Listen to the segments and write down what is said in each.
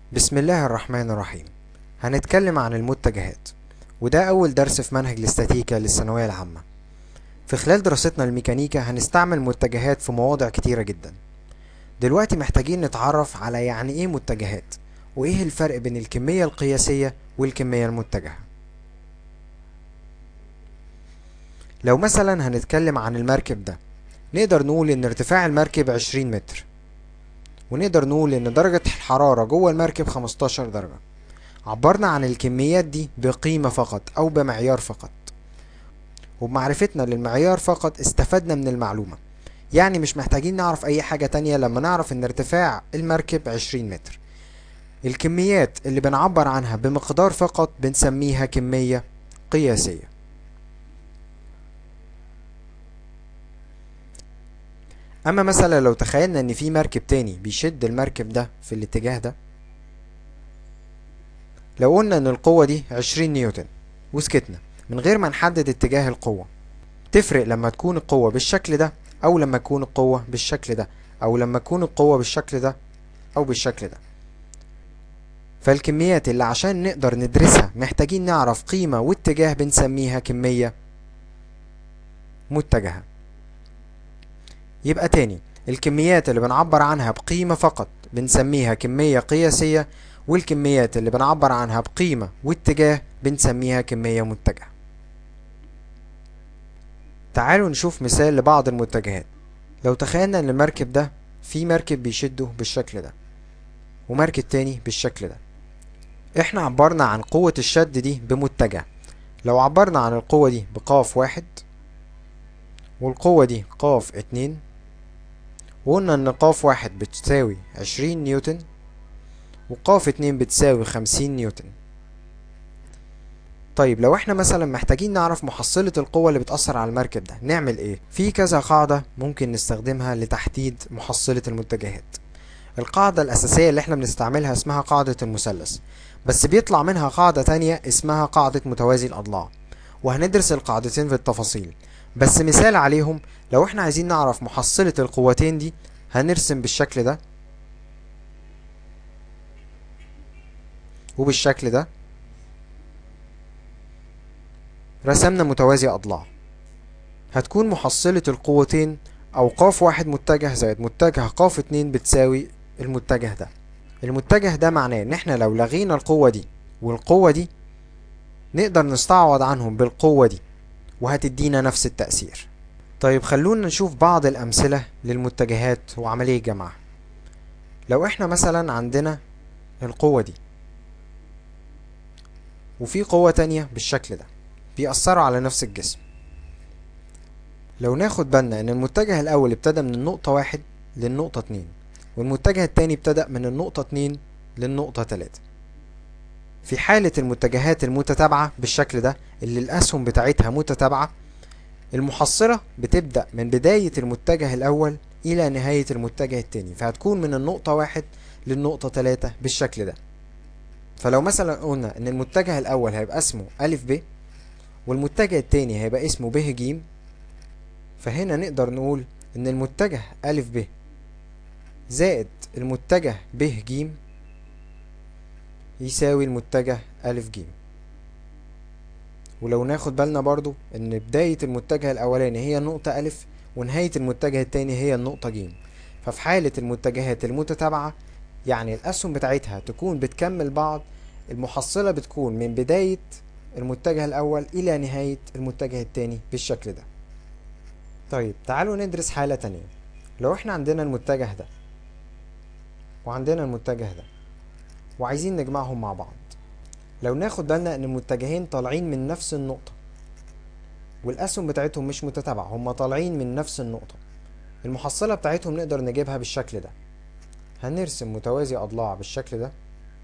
بسم الله الرحمن الرحيم هنتكلم عن المتجهات وده أول درس في منهج الاستاتيكا للثانوية العامة في خلال دراستنا الميكانيكا هنستعمل متجهات في مواضع كتيرة جدا دلوقتي محتاجين نتعرف على يعني ايه متجهات وايه الفرق بين الكمية القياسية والكمية المتجهة لو مثلا هنتكلم عن المركب ده نقدر نقول ان ارتفاع المركب 20 متر ونقدر نقول ان درجة الحرارة جوه المركب 15 درجة عبرنا عن الكميات دي بقيمة فقط او بمعيار فقط وبمعرفتنا للمعيار فقط استفدنا من المعلومة يعني مش محتاجين نعرف اي حاجة تانية لما نعرف ان ارتفاع المركب 20 متر الكميات اللي بنعبر عنها بمقدار فقط بنسميها كمية قياسية اما مثلا لو تخيلنا ان في مركب تاني بيشد المركب ده في الاتجاه ده لو قلنا ان القوة دي عشرين نيوتن وسكتنا من غير ما نحدد اتجاه القوة تفرق لما تكون القوة بالشكل ده او لما تكون القوة بالشكل ده او لما تكون القوة بالشكل ده او بالشكل ده فالكميات اللي عشان نقدر ندرسها محتاجين نعرف قيمة واتجاه بنسميها كمية متجهة يبقى تاني الكميات اللي بنعبر عنها بقيمة فقط بنسميها كمية قياسية والكميات اللي بنعبر عنها بقيمة واتجاه بنسميها كمية متجهة تعالوا نشوف مثال لبعض المتجهات لو تخيلنا ان المركب ده في مركب بيشده بالشكل ده ومركب تاني بالشكل ده احنا عبرنا عن قوة الشد دي بمتجه لو عبرنا عن القوة دي بقاف واحد والقوة دي قاف اتنين وقلنا ان قاف واحد بتساوي عشرين نيوتن وقاف اتنين بتساوي خمسين نيوتن طيب لو احنا مثلا محتاجين نعرف محصلة القوة اللي بتأثر على المركب ده نعمل ايه؟ في كذا قاعدة ممكن نستخدمها لتحديد محصلة المتجهات القاعدة الأساسية اللي احنا بنستعملها اسمها قاعدة المثلث بس بيطلع منها قاعدة تانية اسمها قاعدة متوازي الأضلاع وهندرس القاعدتين في التفاصيل بس مثال عليهم لو احنا عايزين نعرف محصلة القوتين دي هنرسم بالشكل ده وبالشكل ده رسمنا متوازي أضلاع هتكون محصلة القوتين أو قاف واحد متجه زائد متجه قاف اتنين بتساوي المتجه ده المتجه ده معناه ان احنا لو لغينا القوة دي والقوة دي نقدر نستعوض عنهم بالقوة دي وهتدينا نفس التأثير طيب خلونا نشوف بعض الأمثلة للمتجهات وعملية جمعها لو احنا مثلا عندنا القوة دي وفي قوة تانية بالشكل ده بيأثروا على نفس الجسم لو ناخد بالنا ان المتجه الاول ابتدى من النقطة واحد للنقطة اتنين والمتجه التاني ابتدأ من النقطة اتنين للنقطة تلاتة في حالة المتجهات المتتابعة بالشكل ده اللي الأسهم بتاعتها متتابعة المحصلة بتبدأ من بداية المتجه الأول إلى نهاية المتجه التاني فهتكون من النقطة واحد للنقطة تلاتة بالشكل ده فلو مثلا قلنا إن المتجه الأول هيبقى اسمه ألف ب والمتجه التاني هيبقى اسمه ب ج فهنا نقدر نقول إن المتجه ألف ب زائد المتجه ب ج يساوي المتجه ألف ج ولو ناخد بالنا برضو ان بداية المتجه الاولاني هي النقطة ألف ونهاية المتجه التاني هي النقطة ج ففي حالة المتجهات المتتابعة يعني الأسهم بتاعتها تكون بتكمل بعض المحصلة بتكون من بداية المتجه الأول إلى نهاية المتجه التاني بالشكل ده طيب تعالوا ندرس حالة تانية لو احنا عندنا المتجه ده وعندنا المتجه ده وعايزين نجمعهم مع بعض لو ناخد بالنا ان المتجهين طالعين من نفس النقطة والاسهم بتاعتهم مش متتابعة هما طالعين من نفس النقطة المحصلة بتاعتهم نقدر نجيبها بالشكل ده هنرسم متوازي اضلاع بالشكل ده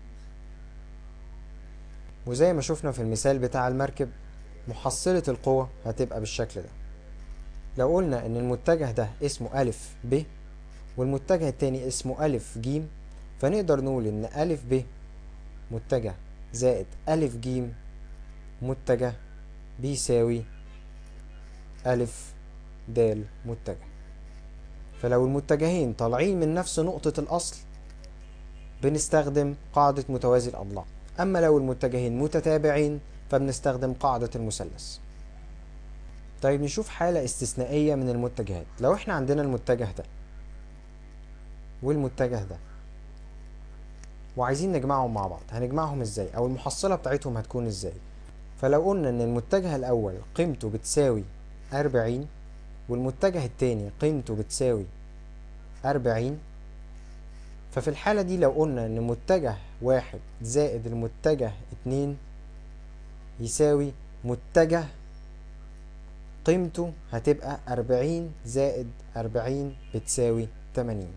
وزي ما شفنا في المثال بتاع المركب محصلة القوة هتبقى بالشكل ده لو قلنا ان المتجه ده اسمه ألف ب والمتجه التاني اسمه ألف ج فنقدر نقول ان ألف ب متجه زائد ألف ج متجه بيساوي ألف د متجه فلو المتجهين طالعين من نفس نقطة الأصل بنستخدم قاعدة متوازي الأضلاع أما لو المتجهين متتابعين فبنستخدم قاعدة المثلث طيب نشوف حالة استثنائية من المتجهات لو احنا عندنا المتجه ده والمتجه ده وعايزين نجمعهم مع بعض هنجمعهم ازاي او المحصلة بتاعتهم هتكون ازاي فلو قلنا ان المتجه الاول قيمته بتساوي أربعين والمتجه التاني قيمته بتساوي أربعين ففي الحالة دي لو قلنا ان متجه واحد زائد المتجه اتنين يساوي متجه قيمته هتبقى أربعين زائد أربعين بتساوي تمانين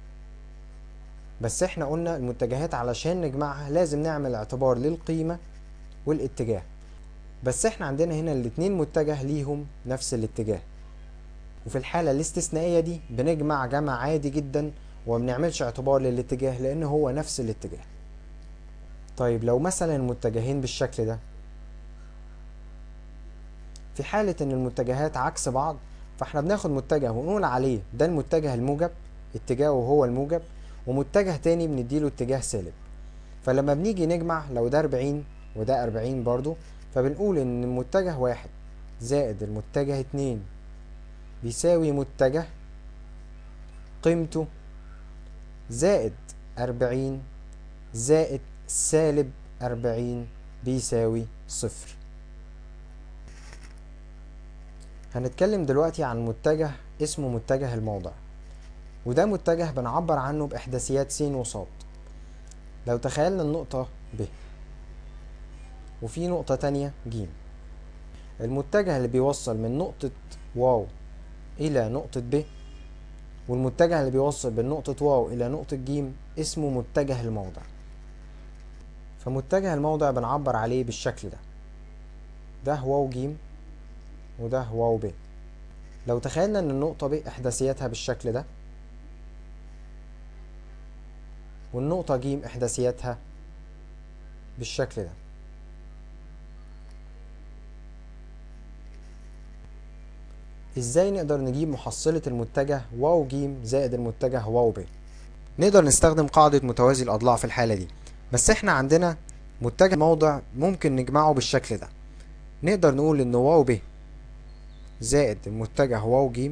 بس احنا قلنا المتجهات علشان نجمعها لازم نعمل اعتبار للقيمة والاتجاه بس احنا عندنا هنا الاتنين متجه ليهم نفس الاتجاه وفي الحالة الاستثنائية دي بنجمع جمع عادي جدا ومنعملش اعتبار للاتجاه لان هو نفس الاتجاه طيب لو مثلا المتجهين بالشكل ده في حالة ان المتجهات عكس بعض فاحنا بناخد متجه ونقول عليه ده المتجه الموجب اتجاهه هو الموجب ومتجه تاني بنديله اتجاه سالب فلما بنيجي نجمع لو ده أربعين وده أربعين برضو فبنقول ان المتجه واحد زائد المتجه اتنين بيساوي متجه قيمته زائد أربعين زائد سالب أربعين بيساوي صفر هنتكلم دلوقتي عن متجه اسمه متجه الموضع وده متجه بنعبر عنه بإحداثيات س وص لو تخيلنا النقطة ب وفي نقطة تانية ج المتجه اللي بيوصل من نقطة واو إلى نقطة ب والمتجه اللي بيوصل من نقطة واو إلى نقطة ج اسمه متجه الموضع فمتجه الموضع بنعبر عليه بالشكل ده ده واو ج وده واو ب لو تخيلنا ان النقطة ب احداثياتها بالشكل ده والنقطة ج احداثياتها بالشكل ده ازاي نقدر نجيب محصلة المتجه واو ج زائد المتجه واو ب نقدر نستخدم قاعدة متوازي الأضلاع في الحالة دي بس احنا عندنا متجه موضع ممكن نجمعه بالشكل ده نقدر نقول ان واو ب زائد المتجه واو ج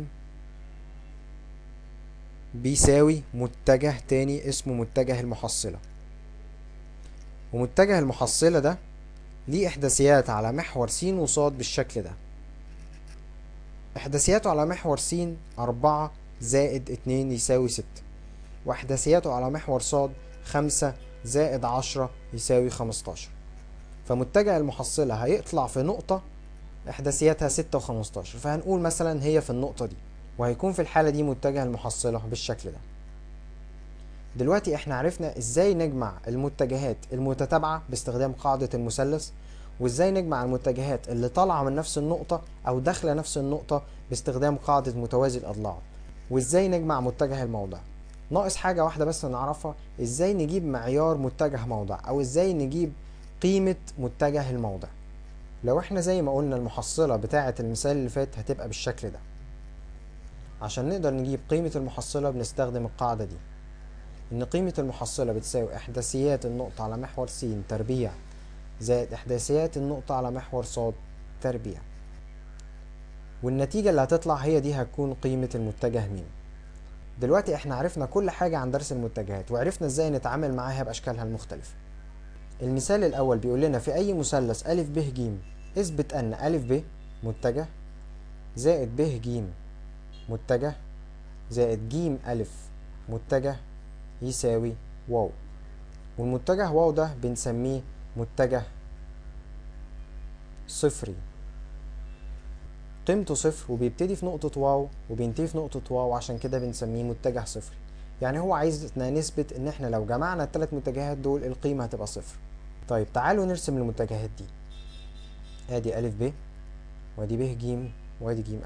بيساوي متجه تاني اسمه متجه المحصلة ومتجه المحصلة ده ليه إحداثيات على محور س وص بالشكل ده إحداثياته على محور س أربعة زائد اتنين يساوي ستة وإحداثياته على محور ص خمسة زائد عشرة يساوي خمستاشر فمتجه المحصلة هيطلع في نقطة إحداثياتها ستة وخمستاشر فهنقول مثلا هي في النقطة دي وهيكون في الحالة دي متجه المحصلة بالشكل ده دلوقتي احنا عرفنا ازاي نجمع المتجهات المتتابعة باستخدام قاعدة المثلث وازاي نجمع المتجهات اللي طالعة من نفس النقطة او داخلة نفس النقطة باستخدام قاعدة متوازي الاضلاع وازاي نجمع متجه الموضع ناقص حاجة واحدة بس نعرفها ازاي نجيب معيار متجه موضع او ازاي نجيب قيمة متجه الموضع لو احنا زي ما قلنا المحصلة بتاعة المثال اللي فات هتبقى بالشكل ده عشان نقدر نجيب قيمة المحصلة بنستخدم القاعدة دي إن قيمة المحصلة بتساوي إحداثيات النقطة على محور س تربيع زائد إحداثيات النقطة على محور ص تربيع والنتيجة اللي هتطلع هي دي هتكون قيمة المتجه م دلوقتي احنا عرفنا كل حاجة عن درس المتجهات وعرفنا ازاي نتعامل معاها بأشكالها المختلفة المثال الأول بيقول لنا في أي مثلث أ ب ج اثبت أن أ ب متجه زائد ب ج متجه زائد ج أ متجه يساوي واو والمتجه واو ده بنسميه متجه صفري قيمته صفر وبيبتدي في نقطة واو وبينتهي في نقطة واو عشان كده بنسميه متجه صفري يعني هو عايزنا نثبت ان احنا لو جمعنا الثلاث متجهات دول القيمة هتبقى صفر طيب تعالوا نرسم المتجهات دي ادي أ ب وادي ب ج وادي ج أ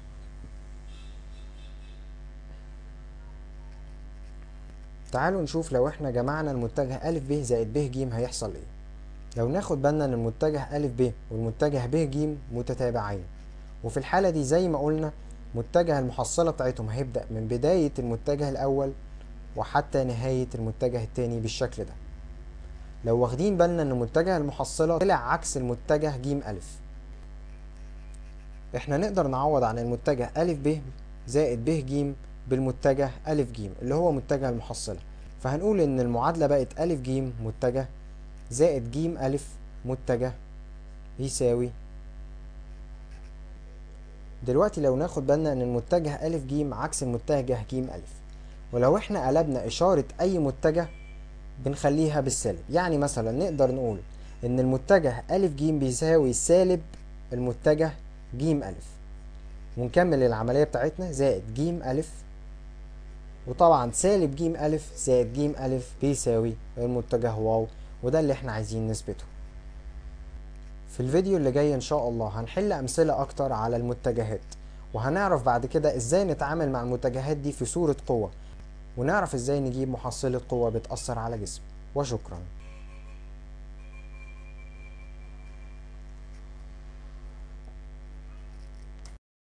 تعالوا نشوف لو احنا جمعنا المتجه أ ب زائد ب ج هيحصل ايه لو ناخد بالنا ان المتجه أ ب والمتجه ب ج متتابعين وفي الحالة دي زي ما قلنا متجه المحصلة بتاعتهم هيبدأ من بداية المتجه الأول وحتى نهاية المتجه التاني بالشكل ده لو واخدين بالنا ان متجه المحصلة طلع عكس المتجه ج ألف احنا نقدر نعوض عن المتجه أ ب زائد ب ج بالمتجه أ ج اللي هو متجه المحصلة فهنقول ان المعادلة بقت أ ج متجه زائد ج أ متجه يساوي دلوقتي لو ناخد بالنا ان المتجه أ ج عكس المتجه ج أ ولو احنا قلبنا اشارة اي متجه بنخليها بالسالب يعني مثلا نقدر نقول ان المتجه أ ج بيساوي سالب المتجه ج أ ونكمل العملية بتاعتنا زائد ج أ وطبعا سالب ج أ زائد ج أ بيساوي المتجه واو وده اللي احنا عايزين نثبته في الفيديو اللي جاي ان شاء الله هنحل امثلة اكتر على المتجهات وهنعرف بعد كده ازاي نتعامل مع المتجهات دي في صورة قوة ونعرف ازاي نجيب محصلة قوة بتأثر على جسم وشكرا